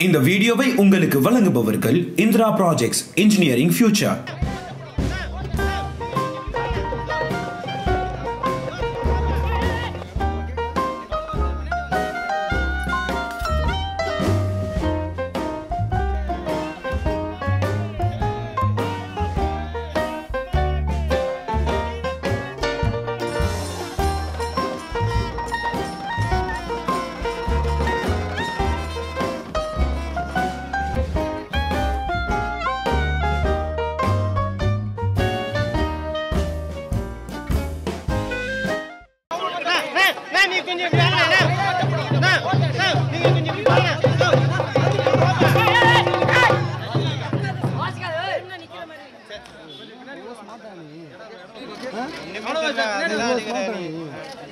இந்த வீடியோவை உங்களுக்கு வழங்குபவர்கள் இந்திரா ப்ராஜெக்ட்ஸ் இன்ஜினியரிங் ஃபியூச்சர் அண்ணா, அண்ணா, அண்ணா, நீ கொஞ்சம் இப்படி வாங்க, அண்ணா. அண்ணா, அண்ணா, நீங்க கொஞ்சம் இப்படி வாங்க. அவ்வளவுதான் சார், அதெல்லாம் நீங்க-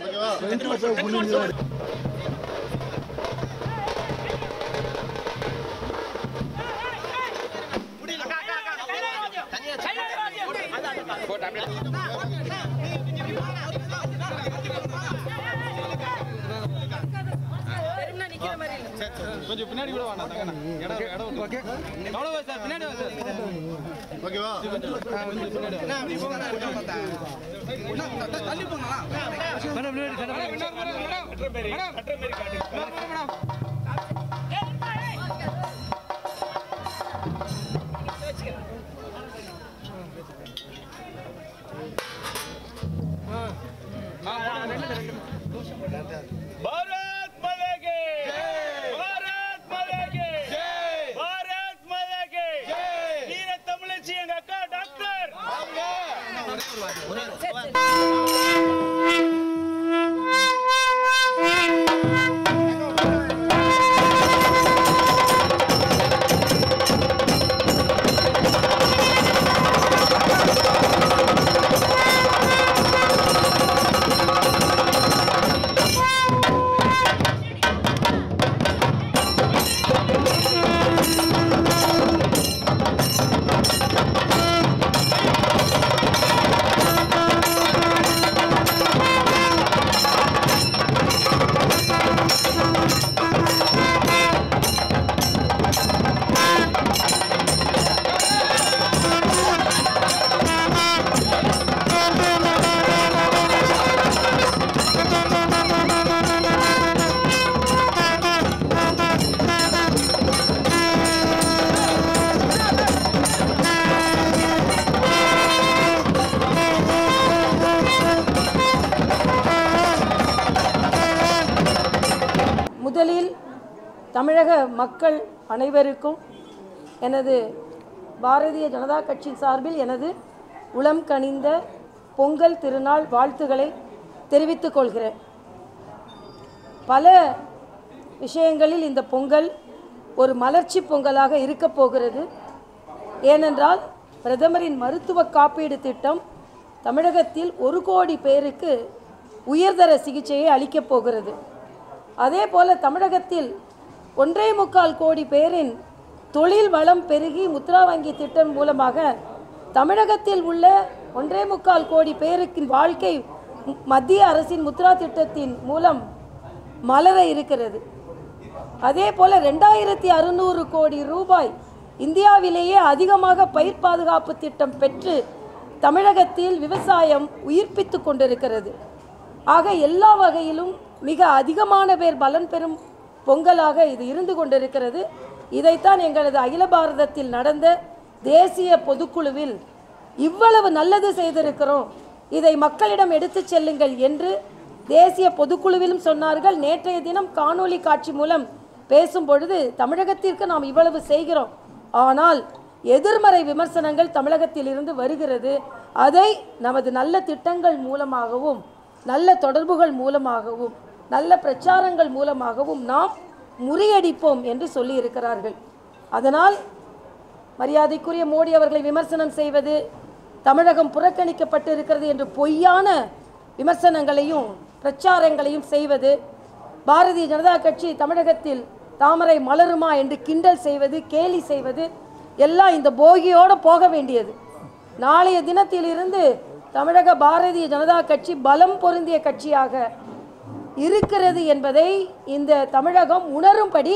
கொஞ்சம் பின்னாடி கூட வாங்க தங்கண்ணா இடம் இடம் ஓகே அவ்வளவுதான் சார் பின்னாடி வா சார் ஓகேவா கொஞ்சம் பின்னாடி வா. அப்படி போங்க தள்ளி போங்களா भारत माता की भारत माता की भारत माता की வீர தமிழச்சி எங்க அக்கா டாக்டர் முதலில் தமிழக மக்கள் அனைவருக்கும் எனது பாரதிய ஜனதா கட்சி சார்பில் எனது உளம் கனிந்த பொங்கல் திருநாள் வாழ்த்துக்களை தெரிவித்துக் கொள்கிறேன் பல விஷயங்களில் இந்த பொங்கல் ஒரு மலர்ச்சி பொங்கலாக இருக்கப் போகிறது ஏனென்றால் பிரதமரின் மருத்துவ காப்பீடு திட்டம் தமிழகத்தில் ஒரு கோடி பேருக்கு உயர்தர சிகிச்சையை அளிக்கப் போகிறது அதே போல தமிழகத்தில் ஒன்றே முக்கால் கோடி பேரின் தொழில் வளம் பெருகி முத்ரா வங்கி திட்டம் மூலமாக தமிழகத்தில் உள்ள ஒன்றே முக்கால் கோடி பேருக்கு வாழ்க்கை ம- மத்திய அரசின் முத்ரா திட்டத்தின் மூலம் மலர இருக்கிறது அதே போல ரெண்டாயிரத்தி அறுநூறு கோடி ரூபாய் இந்தியாவிலேயே அதிகமாக பயிர் பாதுகாப்பு திட்டம் பெற்று தமிழகத்தில் விவசாயம் உயிர்ப்பித்து கொண்டிருக்கிறது ஆக எல்லா வகையிலும் மிக அதிகமான பேர் பலன் பெறும் பொங்கலாக இது இருந்து கொண்டிருக்கிறது இதைத்தான் எங்களது அகில பாரதத்தில் நடந்த தேசிய பொதுக்குழுவில் இவ்வளவு நல்லது செய்திருக்கிறோம் இதை மக்களிடம் எடுத்துச் செல்லுங்கள் என்று தேசிய பொதுக்குழுவிலும் சொன்னார்கள் நேற்றைய தினம் காணொளி காட்சி மூலம் பேசும் பொழுது தமிழகத்திற்கு நாம் இவ்வளவு செய்கிறோம் ஆனால் எதிர்மறை விமர்சனங்கள் தமிழகத்தில் இருந்து வருகிறது அதை நமது நல்ல திட்டங்கள் மூலமாகவும் நல்ல தொடர்புகள் மூலமாகவும் நல்ல பிரச்சாரங்கள் மூலமாகவும் நாம் முறியடிப்போம் என்று சொல்லி இருக்கிறார்கள் அதனால் மரியாதைக்குரிய மோடி அவர்களை விமர்சனம் செய்வது தமிழகம் புறக்கணிக்கப்பட்டு இருக்கிறது என்று பொய்யான விமர்சனங்களையும் பிரச்சாரங்களையும் செய்வது பாரதிய ஜனதா கட்சி தமிழகத்தில் தாமரை மலருமா என்று கிண்டல் செய்வது கேலி செய்வது எல்லாம் இந்த போகியோடு போக வேண்டியது நாளைய தினத்திலிருந்து தமிழக பாரதிய ஜனதா கட்சி பலம் பொருந்திய கட்சியாக இருக்கிறது என்பதை இந்த தமிழகம் உணரும்படி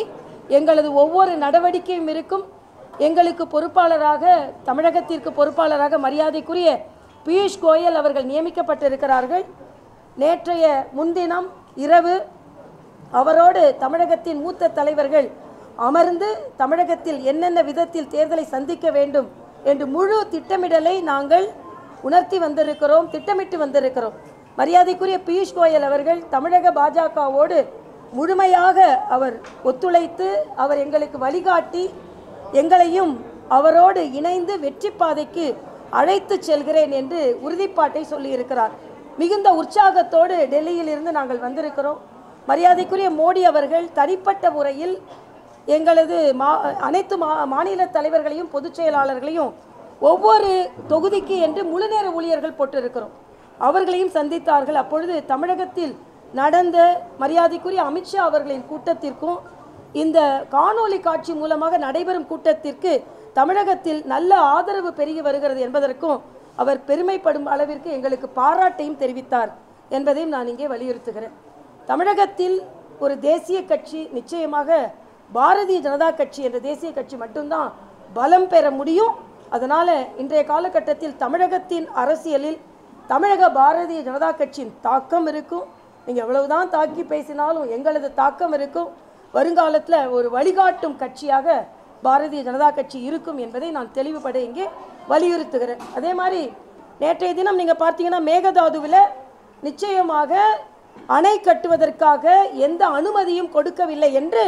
எங்களது ஒவ்வொரு நடவடிக்கையும் இருக்கும் எங்களுக்கு பொறுப்பாளராக தமிழகத்திற்கு பொறுப்பாளராக மரியாதைக்குரிய பியூஷ் கோயல் அவர்கள் நியமிக்கப்பட்டிருக்கிறார்கள் நேற்றைய முன்தினம் இரவு அவரோடு தமிழகத்தின் மூத்த தலைவர்கள் அமர்ந்து தமிழகத்தில் என்னென்ன விதத்தில் தேர்தலை சந்திக்க வேண்டும் என்று முழு திட்டமிடலை நாங்கள் உணர்த்தி வந்திருக்கிறோம் திட்டமிட்டு வந்திருக்கிறோம் மரியாதைக்குரிய பியூஷ் கோயல் அவர்கள் தமிழக பாஜகவோடு முழுமையாக அவர் ஒத்துழைத்து அவர் எங்களுக்கு வழிகாட்டி எங்களையும் அவரோடு இணைந்து வெற்றி பாதைக்கு அழைத்து செல்கிறேன் என்று உறுதிப்பாட்டை சொல்லியிருக்கிறார் மிகுந்த உற்சாகத்தோடு டெல்லியில் இருந்து நாங்கள் வந்திருக்கிறோம் மரியாதைக்குரிய மோடி அவர்கள் தனிப்பட்ட முறையில் எங்களது மா அனைத்து மா மாநில தலைவர்களையும் பொதுச் செயலாளர்களையும் ஒவ்வொரு தொகுதிக்கு என்று முழுநேர ஊழியர்கள் போட்டிருக்கிறோம் அவர்களையும் சந்தித்தார்கள் அப்பொழுது தமிழகத்தில் நடந்த மரியாதைக்குரிய அமித்ஷா அவர்களின் கூட்டத்திற்கும் இந்த காணொளி காட்சி மூலமாக நடைபெறும் கூட்டத்திற்கு தமிழகத்தில் நல்ல ஆதரவு பெருகி வருகிறது என்பதற்கும் அவர் பெருமைப்படும் அளவிற்கு எங்களுக்கு பாராட்டையும் தெரிவித்தார் என்பதையும் நான் இங்கே வலியுறுத்துகிறேன் தமிழகத்தில் ஒரு தேசிய கட்சி நிச்சயமாக பாரதிய ஜனதா கட்சி என்ற தேசிய கட்சி மட்டும்தான் பலம் பெற முடியும் அதனால இன்றைய காலகட்டத்தில் தமிழகத்தின் அரசியலில் தமிழக பாரதிய ஜனதா கட்சியின் தாக்கம் இருக்கும் நீங்கள் எவ்வளவுதான் தாக்கி பேசினாலும் எங்களது தாக்கம் இருக்கும் வருங்காலத்தில் ஒரு வழிகாட்டும் கட்சியாக பாரதிய ஜனதா கட்சி இருக்கும் என்பதை நான் தெளிவுபட இங்கே வலியுறுத்துகிறேன் அதே மாதிரி நேற்றைய தினம் நீங்கள் பார்த்தீங்கன்னா மேகதாதுவில் நிச்சயமாக அணை கட்டுவதற்காக எந்த அனுமதியும் கொடுக்கவில்லை என்று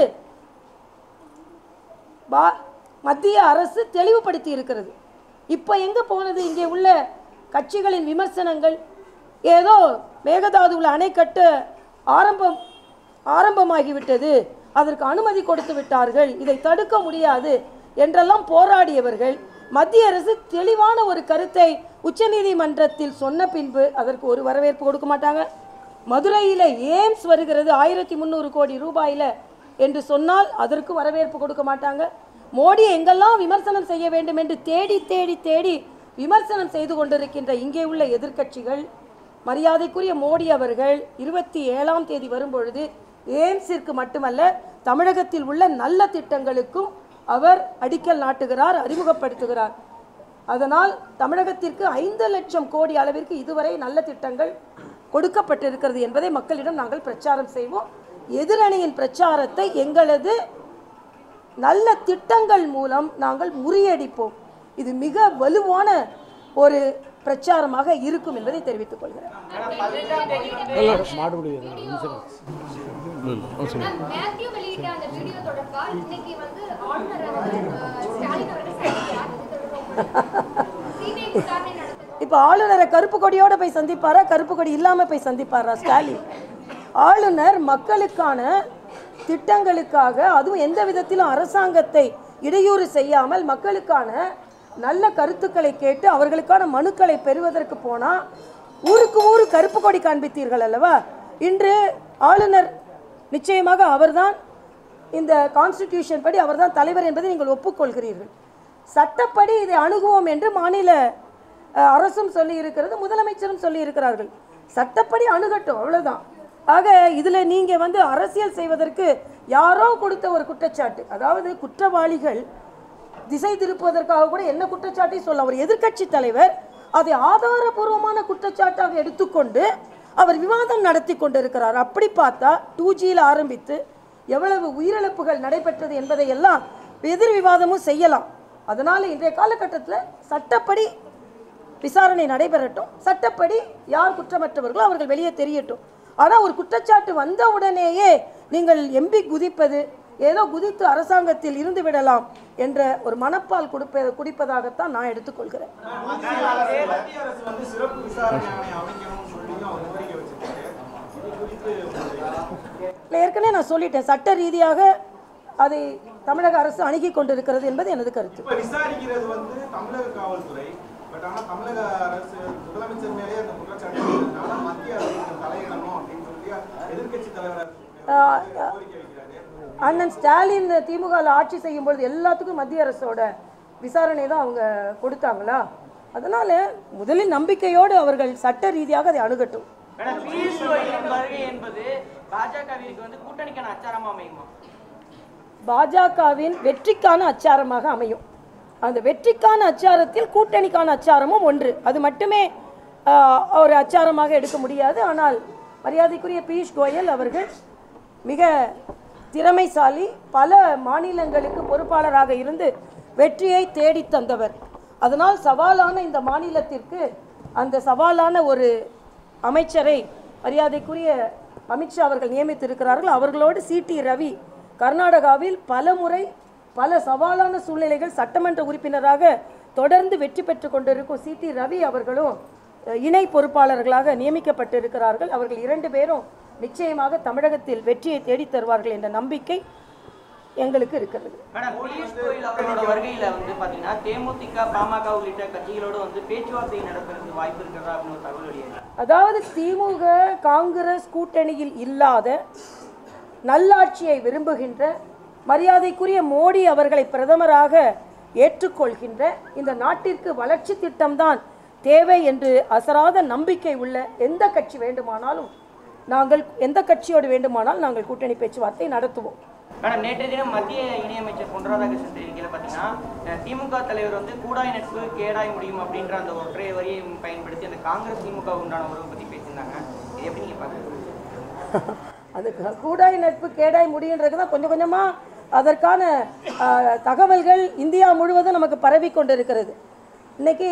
பா மத்திய அரசு தெளிவுபடுத்தி இருக்கிறது இப்போ எங்கே போனது இங்கே உள்ள கட்சிகளின் விமர்சனங்கள் ஏதோ மேகதாதுவில் அணை கட்ட ஆரம்பம் ஆரம்பமாகிவிட்டது அதற்கு அனுமதி கொடுத்து விட்டார்கள் இதை தடுக்க முடியாது என்றெல்லாம் போராடியவர்கள் மத்திய அரசு தெளிவான ஒரு கருத்தை உச்சநீதிமன்றத்தில் சொன்ன பின்பு அதற்கு ஒரு வரவேற்பு கொடுக்க மாட்டாங்க மதுரையில் ஏம்ஸ் வருகிறது ஆயிரத்தி முந்நூறு கோடி ரூபாயில் என்று சொன்னால் அதற்கு வரவேற்பு கொடுக்க மாட்டாங்க மோடி எங்கெல்லாம் விமர்சனம் செய்ய வேண்டும் என்று தேடி தேடி தேடி விமர்சனம் செய்து கொண்டிருக்கின்ற இங்கே உள்ள எதிர்க்கட்சிகள் மரியாதைக்குரிய மோடி அவர்கள் இருபத்தி ஏழாம் தேதி வரும்பொழுது எய்ம்ஸிற்கு மட்டுமல்ல தமிழகத்தில் உள்ள நல்ல திட்டங்களுக்கும் அவர் அடிக்கல் நாட்டுகிறார் அறிமுகப்படுத்துகிறார் அதனால் தமிழகத்திற்கு ஐந்து லட்சம் கோடி அளவிற்கு இதுவரை நல்ல திட்டங்கள் கொடுக்கப்பட்டிருக்கிறது என்பதை மக்களிடம் நாங்கள் பிரச்சாரம் செய்வோம் எதிரணியின் பிரச்சாரத்தை எங்களது நல்ல திட்டங்கள் மூலம் நாங்கள் முறியடிப்போம் இது மிக வலுவான ஒரு பிரச்சாரமாக இருக்கும் என்பதை தெரிவித்துக் கொள்கிறேன் மேத்யூ வெளியிட்ட அந்த வீடியோ தொடர்பா இன்னைக்கு வந்து ஆளுநர் வந்து, அஹ், ஸ்டாலின் அவர்கள் சந்திக்கிறார். இது தொடர்பா சிபிஐ விசாரணை நடத்துது இப்போ ஆளுநரை கருப்பு கொடியோட போய் சந்திப்பாரா கருப்பு கொடி இல்லாமல் போய் சந்திப்பாரா ஸ்டாலின் ஆளுநர் மக்களுக்கான திட்டங்களுக்காக அதுவும் எந்த விதத்திலும் அரசாங்கத்தை இடையூறு செய்யாமல் மக்களுக்கான நல்ல கருத்துக்களை கேட்டு அவர்களுக்கான மனுக்களை பெறுவதற்கு போனால் ஊருக்கு ஊரு கருப்பு கொடி காண்பித்தீர்கள் அல்லவா இன்று ஆளுநர் நிச்சயமாக அவர்தான் இந்த கான்ஸ்டிடியூஷன் படி அவர்தான் தலைவர் என்பதை நீங்கள் ஒப்புக்கொள்கிறீர்கள் சட்டப்படி இதை அணுகுவோம் என்று மாநில அஹ், அரசும் சொல்லி இருக்கிறது முதலமைச்சரும் சொல்லி இருக்கிறார்கள் சட்டப்படி அணுகட்டும் அவ்வளவுதான் ஆக இதுல நீங்க வந்து அரசியல் செய்வதற்கு யாரோ கொடுத்த ஒரு குற்றச்சாட்டு அதாவது குற்றவாளிகள் திசை திருப்புவதற்காக கூட என்ன குற்றச்சாட்டை சொல்ல அவர் எதிர்க்கட்சி தலைவர் அதை ஆதாரபூர்வமான குற்றச்சாட்டாக எடுத்துக்கொண்டு அவர் விவாதம் நடத்தி கொண்டிருக்கிறார் அப்படி பார்த்தா டூ ஜியில் ஆரம்பித்து எவ்வளவு உயிரிழப்புகள் நடைபெற்றது என்பதை எல்லாம் எதிர் விவாதமும் செய்யலாம் அதனால இன்றைய காலகட்டத்தில் சட்டப்படி விசாரணை நடைபெறட்டும் சட்டப்படி யார் குற்றமற்றவர்களோ அவர்கள் வெளியே தெரியட்டும் ஆனால் ஒரு குற்றச்சாட்டு வந்த உடனேயே நீங்கள் எம்பி குதிப்பது ஏதோ குதித்து அரசாங்கத்தில் இருந்து விடலாம் என்ற ஒரு மனப்பால் கொடுப்ப குடிப்பதாகத்தான் நான் எடுத்துக்கொள்கிறேன் மத்திய அரசு வந்து சிறப்பு விசாரணை ஆணையம் அமைக்கணும்னு சொல்லியும் அவர் கோரிக்கை வச்சிருக்காரு இது குறித்து உங்களுடைய இல்லை, ஏற்கனவே நான் சொல்லிட்டேன் சட்ட ரீதியாக அதை தமிழக அரசு அணுகி கொண்டிருக்கிறது என்பது எனது கருத்து இப்ப விசாரிக்கிறது வந்து தமிழக காவல்துறை பட் ஆனா தமிழக அரசு முதலமைச்சர் மேலே அந்த குற்றச்சாட்டு இருக்கிறதுனால மத்திய அரசு இதுல தலையிடணும் அப்படின்னு சொல்லி எதிர்க்கட்சி தலைவர் ஆஹ், கோரிக்கை வைக்கிறாரு அண்ணன் ஸ்டாலின் திமுக ல ஆட்சி செய்யும் பொழுது எல்லாத்துக்கும் மத்திய அரசோட விசாரணை தான் அவங்க கொடுத்தாங்களா அதனால முதலில் நம்பிக்கையோடு அவர்கள் சட்ட ரீதியாக அதை அணுகட்டும் மேடம் பியூஷ் கோயலின் வருகை என்பது பாஜகவிற்கு வந்து கூட்டணிக்கான அச்சாரமா அமையுமா பாஜகவின் வெற்றிக்கான அச்சாரமாக அமையும் அந்த வெற்றிக்கான அச்சாரத்தில் கூட்டணிக்கான அச்சாரமும் ஒன்று அது மட்டுமே ஆஹ், ஒரு அச்சாரமாக எடுக்க முடியாது ஆனால் மரியாதைக்குரிய பியூஷ் கோயல் அவர்கள் மிக திறமைசாலி பல மாநிலங்களுக்கு பொறுப்பாளராக இருந்து வெற்றியை தேடித் தந்தவர் அதனால் சவாலான இந்த மாநிலத்திற்கு அந்த சவாலான ஒரு அமைச்சரை மரியாதைக்குரிய அமித்ஷா அவர்கள் நியமித்திருக்கிறார்கள் அவர்களோடு சிடி ரவி கர்நாடகாவில் பல முறை பல சவாலான சூழ்நிலைகள் சட்டமன்ற உறுப்பினராக தொடர்ந்து வெற்றி பெற்று கொண்டிருக்கும் சிடி ரவி அவர்களும் அஹ், இணை பொறுப்பாளர்களாக நியமிக்கப்பட்டிருக்கிறார்கள் அவர்கள் இரண்டு பேரும் நிச்சயமாக தமிழகத்தில் வெற்றியை தேடித் தருவார்கள் என்ற நம்பிக்கை எங்களுக்கு இருக்கிறது மேடம் பியூஷ் கோயல் அவர்களோட வருகையில வந்து பாத்தீங்கன்னா தேமுதிக பாமக உள்ளிட்ட கட்சிகளோடு வந்து பேச்சுவார்த்தை நடப்பதற்கு வாய்ப்பு இருக்கிறதா அப்படின்னு ஒரு தகவல் வெளியாகி அதாவது திமுக காங்கிரஸ் கூட்டணியில் இல்லாத நல்லாட்சியை விரும்புகின்ற மரியாதைக்குரிய மோடி அவர்களை பிரதமராக ஏற்றுக்கொள்கின்ற இந்த நாட்டிற்கு வளர்ச்சி திட்டம்தான் தேவை என்று அசராத நம்பிக்கை உள்ள எந்த கட்சி வேண்டுமானாலும் நாங்கள் எந்த கட்சியோடு வேண்டுமானால் நாங்கள் கூட்டணி பேச்சுவார்த்தை நடத்துவோம் மேடம் நேற்றைய தினம் மத்திய இணையமைச்சர் பொன் ராதாகிருஷ்ணன் தெரிவிக்கையில் பார்த்தீங்கன்னா அஹ், திமுக தலைவர் வந்து கூடாய் நட்பு கேடாய் முடியும் அப்படின்ற அந்த ஒற்றை வரியை பயன்படுத்தி அந்த காங்கிரஸ் திமுக உண்டான உறவு பற்றி பேசியிருந்தாங்க இது எப்படி நீங்கள் பார்க்குறீங்க அது க- கூடாய் நட்பு கேடாய் முடியுன்றது தான் கொஞ்சம் கொஞ்சமாக அதற்கான ஆஹ், தகவல்கள் இந்தியா முழுவதும் நமக்கு பரவி கொண்டிருக்கிறது இன்னைக்கு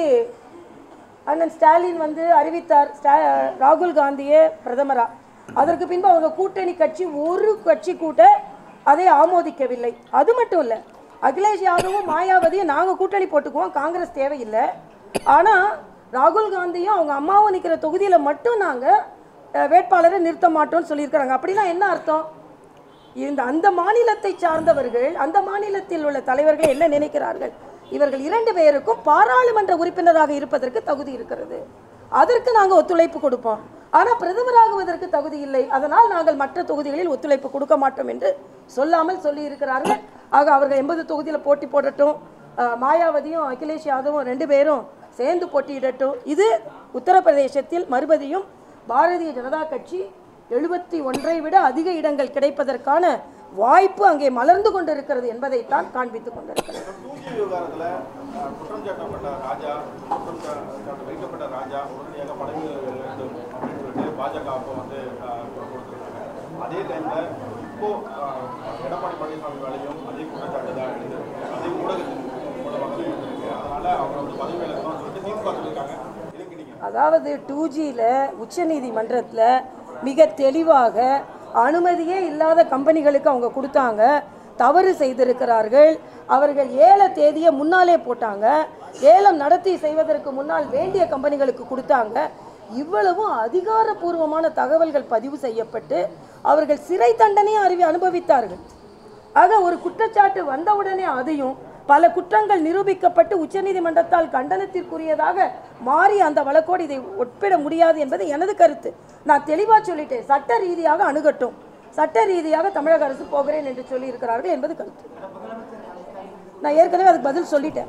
அண்ணன் ஸ்டாலின் வந்து அறிவித்தார் ஸ்டா ராகுல் காந்தியே பிரதமரா அதற்கு பின்பு அவங்க கூட்டணி கட்சி ஒரு கட்சி கூட அதை ஆமோதிக்கவில்லை அது மட்டும் இல்லை அகிலேஷ் யாதவும் மாயாவதியும் நாங்கள் கூட்டணி போட்டுக்குவோம் காங்கிரஸ் தேவையில்லை ஆனால் ராகுல் காந்தியும் அவங்க அம்மாவும் நிற்கிற தொகுதியில் மட்டும் நாங்கள் வேட்பாளரை நிறுத்த மாட்டோம்னு சொல்லியிருக்கிறாங்க அப்படின்னா என்ன அர்த்தம் இந்த அந்த மாநிலத்தை சார்ந்தவர்கள் அந்த மாநிலத்தில் உள்ள தலைவர்கள் என்ன நினைக்கிறார்கள் இவர்கள் இரண்டு பேருக்கும் பாராளுமன்ற உறுப்பினராக இருப்பதற்கு தகுதி இருக்கிறது அதற்கு நாங்கள் ஒத்துழைப்பு கொடுப்போம் ஆனால் பிரதமராகுவதற்கு தகுதி இல்லை அதனால் நாங்கள் மற்ற தொகுதிகளில் ஒத்துழைப்பு கொடுக்க மாட்டோம் என்று சொல்லாமல் சொல்லி இருக்கிறார்கள் ஆக அவர்கள் எண்பது தொகுதியில் போட்டி போடட்டும் அஹ், மாயாவதியும் அகிலேஷ் யாதவும் ரெண்டு பேரும் சேர்ந்து போட்டியிடட்டும் இது உத்தரப்பிரதேசத்தில் மறுபடியும் பாரதிய ஜனதா கட்சி எழுபத்தி ஒன்றை விட அதிக இடங்கள் கிடைப்பதற்கான வாய்ப்பு அங்கே மலர்ந்து கொண்டிருக்கிறது என்பதைத்தான் காண்பித்துக் கொண்டிருக்கிறது டூஜி விவகாரத்துல அஹ், குற்றம் சாட்டப்பட்ட ராஜா குற்றம் சா- சாட்ட வைக்கப்பட்ட ராஜா உடனடியாக பதவி விலக வேண்டும் அப்படின்னு சொல்லிட்டு பாஜக அப்போ வந்து அஹ், குரல் கொடுத்திருக்காங்க அதே டைம்ல இப்போ அஹ், எடப்பாடி பழனிசாமி மேலேயும் அதே குற்றச்சாட்டு தான் எழுது அதே ஊடகத்தின் மூலமாக தான் எழுதிருக்கு அதனால அவங்க வந்து பதவி விலகணும்னு சொல்லிட்டு திமுக சொல்லியிருக்காங்க இதுக்கு நீங்க அதாவது டூ ஜியில் உச்சநீதிமன்றத்தில் மிக தெளிவாக அனுமதியே இல்லாத கம்பெனிகளுக்கு அவங்க கொடுத்தாங்க தவறு செய்திருக்கிறார்கள் அவர்கள் ஏல தேதியை முன்னாலே போட்டாங்க ஏலம் நடத்தி செய்வதற்கு முன்னால் வேண்டிய கம்பெனிகளுக்கு கொடுத்தாங்க இவ்வளவும் அதிகாரப்பூர்வமான தகவல்கள் பதிவு செய்யப்பட்டு அவர்கள் சிறை தண்டனையும் அறிவி அனுபவித்தார்கள் ஆக ஒரு குற்றச்சாட்டு வந்தவுடனே அதையும் பல குற்றங்கள் நிரூபிக்கப்பட்டு உச்சநீதிமன்றத்தால் கண்டனத்திற்குரியதாக மாறி அந்த வழக்கோடு இதை ஒப்பிட முடியாது என்பது எனது கருத்து நான் தெளிவாக சொல்லிட்டேன் சட்ட ரீதியாக அணுகட்டும் சட்ட ரீதியாக தமிழக அரசு போகிறேன் என்று சொல்லி இருக்கிறார்கள் என்பது கருத்து நான் ஏற்கனவே அதுக்கு பதில் சொல்லிட்டேன்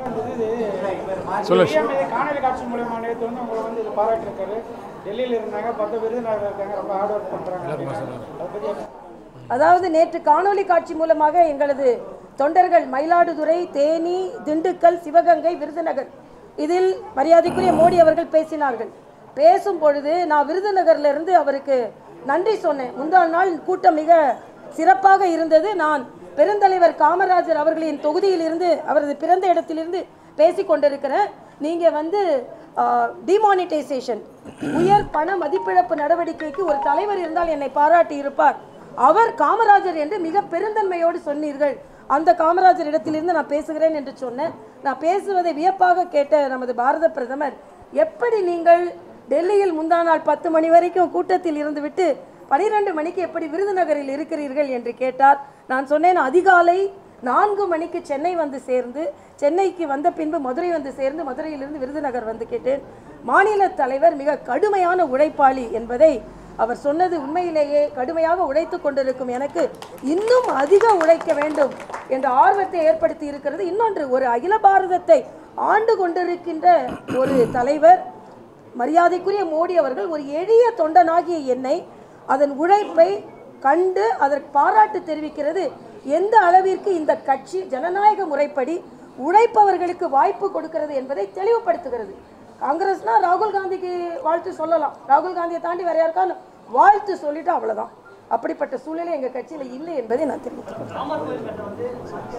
காணொலி காட்சி மூலமா நேற்று வந்து உங்களை வந்து இது பாராட்டிருக்காரு டெல்லியில் இருந்தாங்க பத்து விருதுநகர் இருக்காங்க ரொம்ப ஹார்ட் ஒர்க் பண்ணுறாங்க அதை பற்றி என்ன? அதாவது நேற்று காணொளி காட்சி மூலமாக எங்களது தொண்டர்கள் மயிலாடுதுறை தேனி திண்டுக்கல் சிவகங்கை விருதுநகர் இதில் மரியாதைக்குரிய மோடி அவர்கள் பேசினார்கள் பேசும் பொழுது நான் விருதுநகர்ல இருந்து அவருக்கு நன்றி சொன்னேன் முந்தாள் நாள் கூட்டம் மிக சிறப்பாக இருந்தது நான் பெருந்தலைவர் காமராஜர் அவர்களின் தொகுதியில் இருந்து அவரது பிறந்த இடத்திலிருந்து பேசி கொண்டிருக்கிறேன் நீங்க வந்து டிமானிட்டைசேஷன் உயர் பண மதிப்பிழப்பு நடவடிக்கைக்கு ஒரு தலைவர் இருந்தால் என்னை பாராட்டி இருப்பார் அவர் காமராஜர் என்று மிக பெருந்தன்மையோடு சொன்னீர்கள் அந்த காமராஜர் இடத்திலிருந்து நான் பேசுகிறேன் என்று சொன்னேன் நான் பேசுவதை வியப்பாக கேட்ட நமது பாரத பிரதமர் எப்படி நீங்கள் டெல்லியில் முந்தா நாள் பத்து மணி வரைக்கும் கூட்டத்தில் இருந்துவிட்டு பனிரெண்டு மணிக்கு எப்படி விருதுநகரில் இருக்கிறீர்கள் என்று கேட்டார் நான் சொன்னேன் அதிகாலை நான்கு மணிக்கு சென்னை வந்து சேர்ந்து சென்னைக்கு வந்த பின்பு மதுரை வந்து சேர்ந்து மதுரையிலிருந்து விருதுநகர் வந்து கேட்டேன் மாநில தலைவர் மிக கடுமையான உழைப்பாளி என்பதை அவர் சொன்னது உண்மையிலேயே கடுமையாக உழைத்து கொண்டிருக்கும் எனக்கு இன்னும் அதிக உழைக்க வேண்டும் என்ற ஆர்வத்தை ஏற்படுத்தி இருக்கிறது இன்னொன்று ஒரு அகில பாரதத்தை ஆண்டு கொண்டிருக்கின்ற ஒரு தலைவர் மரியாதைக்குரிய மோடி அவர்கள் ஒரு எளிய தொண்டனாகிய என்னை அதன் உழைப்பை கண்டு அதற்கு பாராட்டு தெரிவிக்கிறது எந்த அளவிற்கு இந்த கட்சி ஜனநாயக முறைப்படி உழைப்பவர்களுக்கு வாய்ப்பு கொடுக்கிறது என்பதை தெளிவுபடுத்துகிறது காங்கிரஸ்னா ராகுல் காந்திக்கு வாழ்த்து சொல்லலாம் ராகுல் காந்தியை தாண்டி வேற யாருக்கான்னு வாழ்த்து சொல்லிட்டு அவ்வளவுதான் அப்படிப்பட்ட சூழ்நிலை எங்க கட்சியில இல்லை என்பதை நான் தெரிவித்துக்கிறேன்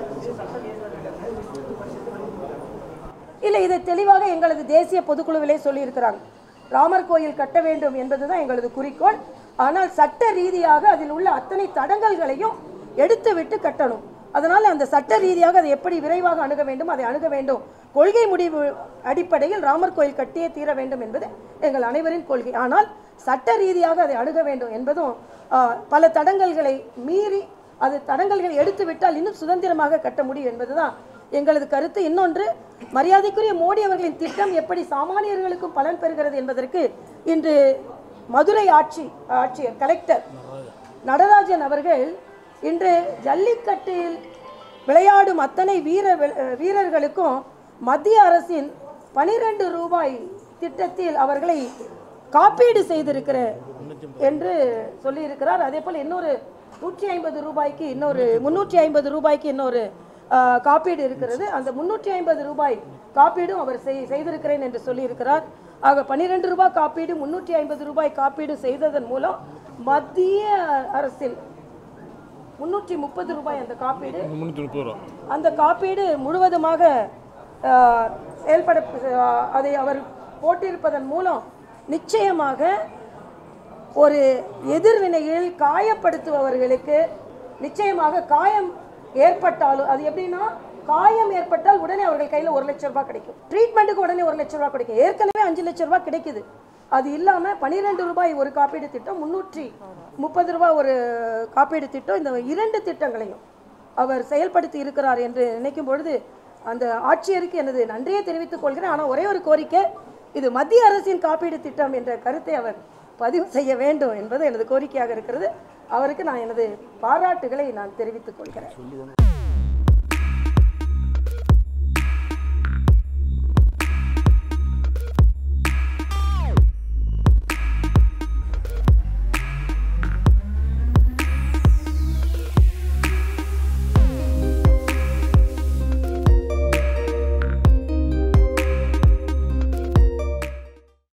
இல்லை இதை தெளிவாக எங்களது தேசிய பொதுக்குழுவிலே சொல்லியிருக்கிறாங்க ராமர் கோயில் கட்ட வேண்டும் என்பதுதான் எங்களது குறிக்கோள் ஆனால் சட்ட ரீதியாக அதில் உள்ள அத்தனை தடங்கல்களையும் எடுத்து விட்டு கட்டணும் அதனால் அந்த சட்ட ரீதியாக அதை எப்படி விரைவாக அணுக வேண்டும் அதை அணுக வேண்டும் கொள்கை முடிவு அடிப்படையில் ராமர் கோயில் கட்டியே தீர வேண்டும் என்பது எங்கள் அனைவரின் கொள்கை ஆனால் சட்ட ரீதியாக அதை அணுக வேண்டும் என்பதும் ஆ, பல தடங்கல்களை மீறி அது தடங்கல்களை எடுத்து விட்டால் இன்னும் சுதந்திரமாக கட்ட முடியும் என்பதுதான் எங்களது கருத்து இன்னொன்று மரியாதைக்குரிய மோடி அவர்களின் திட்டம் எப்படி சாமானியர்களுக்கும் பலன் பெறுகிறது என்பதற்கு இன்று மதுரை ஆட்சி ஆட்சியர் கலெக்டர் நடராஜன் அவர்கள் இன்று ஜல்லிக்கட்டில் விளையாடும் அத்தனை வீர வீரர்களுக்கும் மத்திய அரசின் பனிரெண்டு ரூபாய் திட்டத்தில் அவர்களை காப்பீடு செய்திருக்கிற என்று சொல்லியிருக்கிறார் அதே போல் இன்னொரு நூற்றி ஐம்பது ரூபாய்க்கு இன்னொரு முன்னூற்றி ஐம்பது ரூபாய்க்கு இன்னொரு ஆ, காப்பீடு இருக்கிறது அந்த முன்னூற்றி ஐம்பது ரூபாய் காப்பீடும் அவர் செய்- செய்திருக்கிறேன் என்று சொல்லியிருக்கிறார் ஆக பன்னிரெண்டு ரூபாய் காப்பீடு முன்னூற்றி ஐம்பது ரூபாய் காப்பீடு செய்ததன் மூலம் மத்திய அரசின் முன்னூற்றி முப்பது ரூபாய் அந்த காப்பீடு அந்த காப்பீடு முழுவதுமாக ஆ, செயல்பட ஆ, அதை அவர் போட்டிருப்பதன் மூலம் நிச்சயமாக ஒரு எதிர்வினையில் காயப்படுத்துபவர்களுக்கு நிச்சயமாக காயம் ஏற்பட்டாலும் அது எப்படின்னா காயம் ஏற்பட்டால் உடனே அவர்கள் கையில் ஒரு லட்சம் ரூபாய் கிடைக்கும் ட்ரீட்மெண்ட்டுக்கு உடனே ஒரு லட்சம் ரூபாய் கிடைக்கும் ஏற்கனவே அஞ்சு லட்சம் ரூபாய் கிடைக்குது அது இல்லாமல் பன்னிரெண்டு ரூபாய் ஒரு காப்பீடு திட்டம் முந்நூற்றி முப்பது ரூபாய் ஒரு காப்பீடு திட்டம் இந்த இரண்டு திட்டங்களையும் அவர் செயல்படுத்தி இருக்கிறார் என்று நினைக்கும் பொழுது அந்த ஆட்சியருக்கு எனது நன்றியை தெரிவித்துக் கொள்கிறேன் ஆனால் ஒரே ஒரு கோரிக்கை இது மத்திய அரசின் காப்பீடு திட்டம் என்ற கருத்தை அவர் பதிவு செய்ய வேண்டும் என்பது எனது கோரிக்கையாக இருக்கிறது அவருக்கு நான் எனது பாராட்டுகளை நான் தெரிவித்துக் கொள்கிறேன்